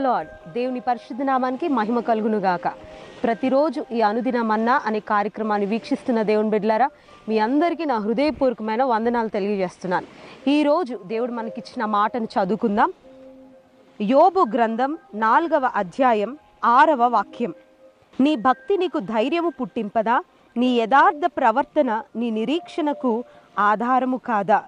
lord దేవుని పరిశుద్ధ నామానికి మహిమ కలుగును గాక ప్రతిరోజు ఈ అనుదిన మన్నా అనే కార్యక్రమాన్ని వీక్షిస్తున్న దేవుని బిడ్డలారా మీ అందరికీ నా హృదయపూర్వకమైన వందనాలు తెలియజేస్తున్నాను ఈరోజు దేవుడు మనకిచ్చిన మాటను చదువుకుందాం యోబు గ్రంథం నాలుగవ అధ్యాయం ఆరవ వాక్యం నీ భక్తి నీకు ధైర్యము పుట్టింపదా నీ యథార్థ ప్రవర్తన నీ నిరీక్షణకు ఆధారము కాదా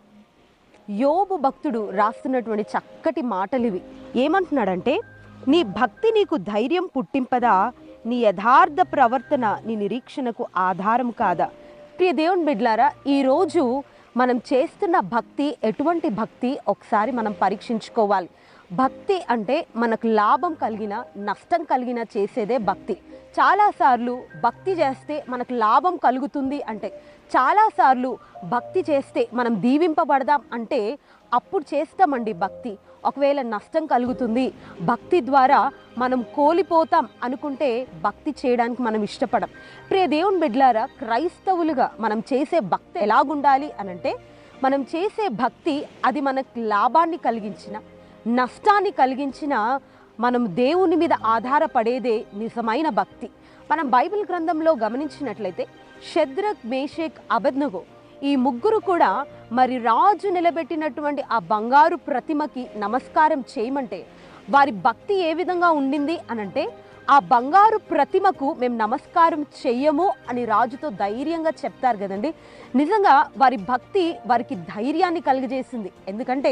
యోబు భక్తుడు రాస్తున్నటువంటి చక్కటి మాటలు ఇవి ఏమంటున్నాడంటే నీ భక్తి నీకు ధైర్యం పుట్టింపదా నీ యథార్థ ప్రవర్తన నీ నిరీక్షణకు ఆధారం కాదా ప్రియ దేవుని బిడ్లారా ఈరోజు మనం చేస్తున్న భక్తి ఎటువంటి భక్తి ఒకసారి మనం పరీక్షించుకోవాలి భక్తి అంటే మనకు లాభం కలిగిన నష్టం కలిగిన చేసేదే భక్తి చాలాసార్లు భక్తి చేస్తే మనకు లాభం కలుగుతుంది అంటే చాలాసార్లు భక్తి చేస్తే మనం దీవింపబడదాం అంటే అప్పుడు చేస్తామండి భక్తి ఒకవేళ నష్టం కలుగుతుంది భక్తి ద్వారా మనం కోల్పోతాం అనుకుంటే భక్తి చేయడానికి మనం ఇష్టపడం ప్రియ దేవుని బిడ్లారా క్రైస్తవులుగా మనం చేసే భక్తి ఎలాగుండాలి అనంటే మనం చేసే భక్తి అది మనకు లాభాన్ని కలిగించిన నష్టాన్ని కలిగించిన మనం దేవుని మీద ఆధారపడేదే నిజమైన భక్తి మనం బైబిల్ గ్రంథంలో గమనించినట్లయితే షద్రక్ మేషేక్ అబద్నగో ఈ ముగ్గురు కూడా మరి రాజు నిలబెట్టినటువంటి ఆ బంగారు ప్రతిమకి నమస్కారం చేయమంటే వారి భక్తి ఏ విధంగా ఉండింది అనంటే ఆ బంగారు ప్రతిమకు మేము నమస్కారం చెయ్యము అని రాజుతో ధైర్యంగా చెప్తారు కదండి నిజంగా వారి భక్తి వారికి ధైర్యాన్ని కలిగజేసింది ఎందుకంటే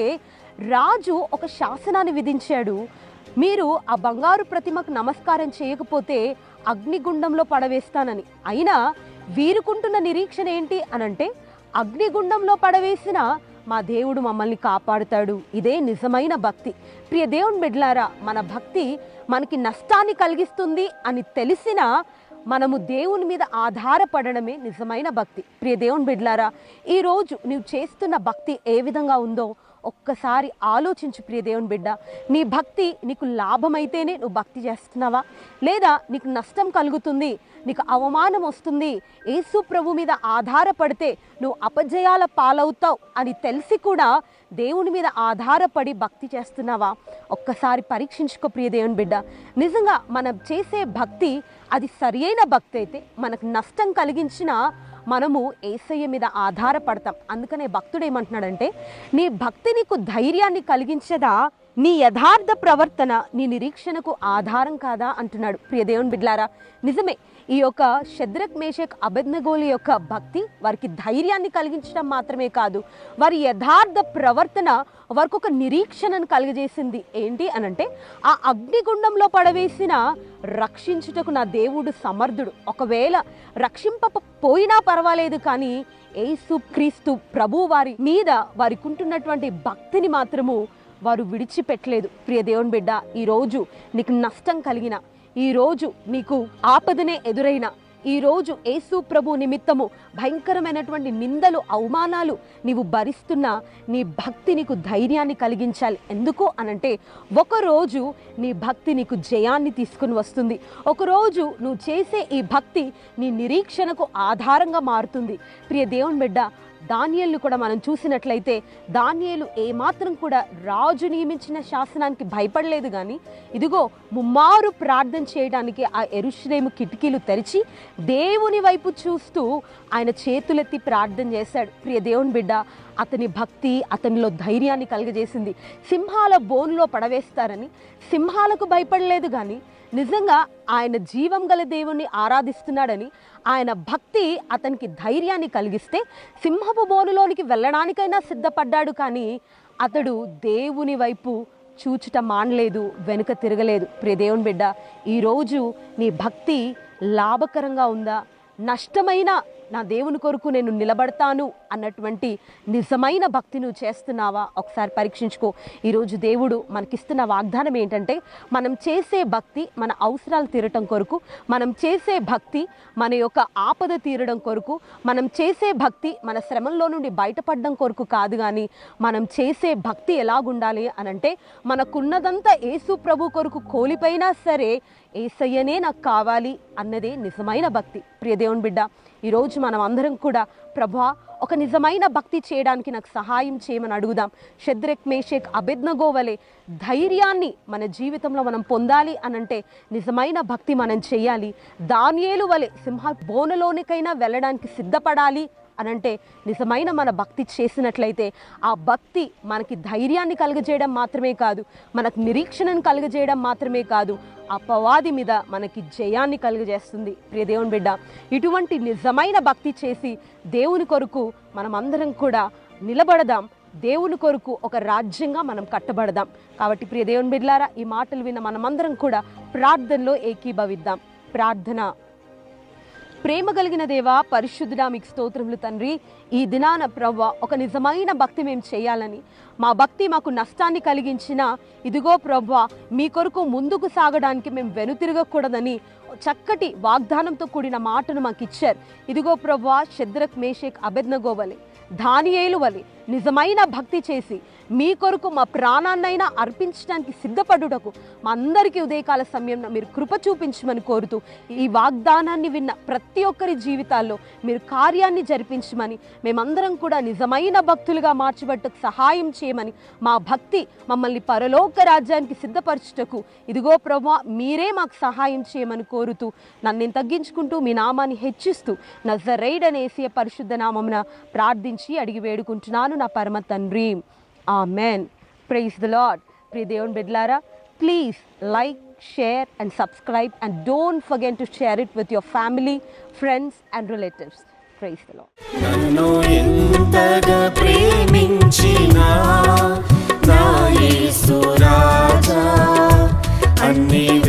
రాజు ఒక శాసనాన్ని విధించాడు మీరు ఆ బంగారు ప్రతిమకు నమస్కారం చేయకపోతే అగ్నిగుండంలో పడవేస్తానని అయినా వీరుకుంటున్న నిరీక్షణ ఏంటి అనంటే అగ్నిగుండంలో పడవేసిన మా దేవుడు మమ్మల్ని కాపాడుతాడు ఇదే నిజమైన భక్తి ప్రియ దేవుని బిడ్లారా మన భక్తి మనకి నష్టాన్ని కలిగిస్తుంది అని తెలిసినా మనము దేవుని మీద ఆధారపడడమే నిజమైన భక్తి ప్రియ దేవుని బిడ్లారా ఈరోజు నువ్వు చేస్తున్న భక్తి ఏ విధంగా ఉందో ఒక్కసారి ఆలోచించు ప్రియ దేవుని బిడ్డ నీ భక్తి నీకు లాభమైతేనే నువ్వు భక్తి చేస్తున్నావా లేదా నీకు నష్టం కలుగుతుంది నీకు అవమానం వస్తుంది యేసు ప్రభు మీద ఆధారపడితే నువ్వు అపజయాల పాలవుతావు అని తెలిసి కూడా దేవుని మీద ఆధారపడి భక్తి చేస్తున్నావా ఒక్కసారి పరీక్షించుకో ప్రియ దేవుని బిడ్డ నిజంగా మనం చేసే భక్తి అది సరియైన భక్తి అయితే మనకు నష్టం కలిగించిన మనము ఏసయ్య మీద ఆధారపడతాం అందుకనే భక్తుడు ఏమంటున్నాడంటే నీ భక్తి నీకు ధైర్యాన్ని కలిగించదా నీ యథార్థ ప్రవర్తన నీ నిరీక్షణకు ఆధారం కాదా అంటున్నాడు ప్రియ దేవుని బిడ్లారా నిజమే ఈ యొక్క శద్రక్ మేషక్ అబెద్నగోలి యొక్క భక్తి వారికి ధైర్యాన్ని కలిగించడం మాత్రమే కాదు వారి యథార్థ ప్రవర్తన వారికి ఒక నిరీక్షణను కలిగజేసింది ఏంటి అనంటే ఆ అగ్నిగుండంలో పడవేసిన రక్షించుటకు నా దేవుడు సమర్థుడు ఒకవేళ రక్షింపపోయినా పర్వాలేదు కానీ యేసు క్రీస్తు ప్రభు వారి మీద వారికి ఉంటున్నటువంటి భక్తిని మాత్రము వారు విడిచిపెట్టలేదు ప్రియ దేవుని బిడ్డ ఈరోజు నీకు నష్టం కలిగిన ఈరోజు నీకు ఆపదనే ఎదురైన ఈరోజు యేసు ప్రభు నిమిత్తము భయంకరమైనటువంటి నిందలు అవమానాలు నీవు భరిస్తున్న నీ భక్తి నీకు ధైర్యాన్ని కలిగించాలి ఎందుకు అనంటే ఒకరోజు నీ భక్తి నీకు జయాన్ని తీసుకుని వస్తుంది ఒకరోజు నువ్వు చేసే ఈ భక్తి నీ నిరీక్షణకు ఆధారంగా మారుతుంది ప్రియ దేవుని బిడ్డ దానియేలు కూడా మనం చూసినట్లయితే దానియేలు ఏమాత్రం కూడా రాజు నియమించిన శాసనానికి భయపడలేదు కానీ ఇదిగో ముమ్మారు ప్రార్థన చేయడానికి ఆ ఎరుషులేము కిటికీలు తెరిచి దేవుని వైపు చూస్తూ ఆయన చేతులెత్తి ప్రార్థన చేశాడు ప్రియ దేవుని బిడ్డ అతని భక్తి అతనిలో ధైర్యాన్ని కలుగజేసింది సింహాల బోన్లో పడవేస్తారని సింహాలకు భయపడలేదు కానీ నిజంగా ఆయన జీవం గల దేవుణ్ణి ఆరాధిస్తున్నాడని ఆయన భక్తి అతనికి ధైర్యాన్ని కలిగిస్తే సింహపు బోనులోనికి వెళ్ళడానికైనా సిద్ధపడ్డాడు కానీ అతడు దేవుని వైపు చూచుట మానలేదు వెనుక తిరగలేదు ప్రియ దేవుని బిడ్డ ఈరోజు నీ భక్తి లాభకరంగా ఉందా నష్టమైన నా దేవుని కొరకు నేను నిలబడతాను అన్నటువంటి నిజమైన భక్తి నువ్వు చేస్తున్నావా ఒకసారి పరీక్షించుకో ఈరోజు దేవుడు మనకిస్తున్న వాగ్దానం ఏంటంటే మనం చేసే భక్తి మన అవసరాలు తీరటం కొరకు మనం చేసే భక్తి మన యొక్క ఆపద తీరడం కొరకు మనం చేసే భక్తి మన శ్రమంలో నుండి బయటపడడం కొరకు కాదు కానీ మనం చేసే భక్తి ఎలాగుండాలి అనంటే మనకున్నదంతా యేసు ప్రభు కొరకు కోలిపోయినా సరే ఏసయ్యనే నాకు కావాలి అన్నదే నిజమైన భక్తి ప్రియ దేవుని బిడ్డ ఈరోజు మనం అందరం కూడా ప్రభా ఒక నిజమైన భక్తి చేయడానికి నాకు సహాయం చేయమని అడుగుదాం షద్రెక్ మేషేక్ అబెద్నగో వలె ధైర్యాన్ని మన జీవితంలో మనం పొందాలి అనంటే నిజమైన భక్తి మనం చేయాలి దానియేలు వలె సింహ బోనలోనికైనా వెళ్ళడానికి సిద్ధపడాలి అనంటే నిజమైన మన భక్తి చేసినట్లయితే ఆ భక్తి మనకి ధైర్యాన్ని కలుగజేయడం మాత్రమే కాదు మనకు నిరీక్షణను కలుగజేయడం మాత్రమే కాదు అపవాది మీద మనకి జయాన్ని కలుగజేస్తుంది ప్రియ దేవుని బిడ్డ ఇటువంటి నిజమైన భక్తి చేసి దేవుని కొరకు మనమందరం కూడా నిలబడదాం దేవుని కొరకు ఒక రాజ్యంగా మనం కట్టబడదాం కాబట్టి ప్రియ దేవుని బిడ్లారా ఈ మాటలు విన్న మనమందరం కూడా ప్రార్థనలో ఏకీభవిద్దాం ప్రార్థన ప్రేమ కలిగిన దేవా పరిశుద్ధుడా మీకు స్తోత్రములు తండ్రి ఈ దినాన ప్రవ్వ ఒక నిజమైన భక్తి మేము చేయాలని మా భక్తి మాకు నష్టాన్ని కలిగించిన ఇదిగో ప్రవ్వ మీ కొరకు ముందుకు సాగడానికి మేము వెనుతిరగకూడదని చక్కటి వాగ్దానంతో కూడిన మాటను మాకు ఇచ్చారు ఇదిగో ప్రవ్వ శద్రక్ మేషేక్ అబెద్నగో వలె దానియేలు వలె నిజమైన భక్తి చేసి మీ కొరకు మా ప్రాణాన్నైనా అర్పించడానికి సిద్ధపడుటకు మా అందరికీ ఉదయకాల సమయంలో మీరు కృప చూపించమని కోరుతూ ఈ వాగ్దానాన్ని విన్న ప్రతి ఒక్కరి జీవితాల్లో మీరు కార్యాన్ని జరిపించమని మేమందరం కూడా నిజమైన భక్తులుగా మార్చబట్టకు సహాయం చేయమని మా భక్తి మమ్మల్ని పరలోక రాజ్యానికి సిద్ధపరచుటకు ఇదిగో ప్రభా మీరే మాకు సహాయం చేయమని కోరుతూ నన్ను నేను తగ్గించుకుంటూ మీ నామాన్ని హెచ్చిస్తూ నజరైడ్ అనేసి పరిశుద్ధ నామమున ప్రార్థించి అడిగి వేడుకుంటున్నాను నా పరమ తండ్రి ఆమెన్ ప్రైజ్ ద లాడ్ ప్రియ దేవుని బిడ్లారా please like share and subscribe and don't forget to share it with your family friends and relatives praise the Lord నన్ను ఎంతగా ప్రేమించిన నా యేసు రాజా అన్ని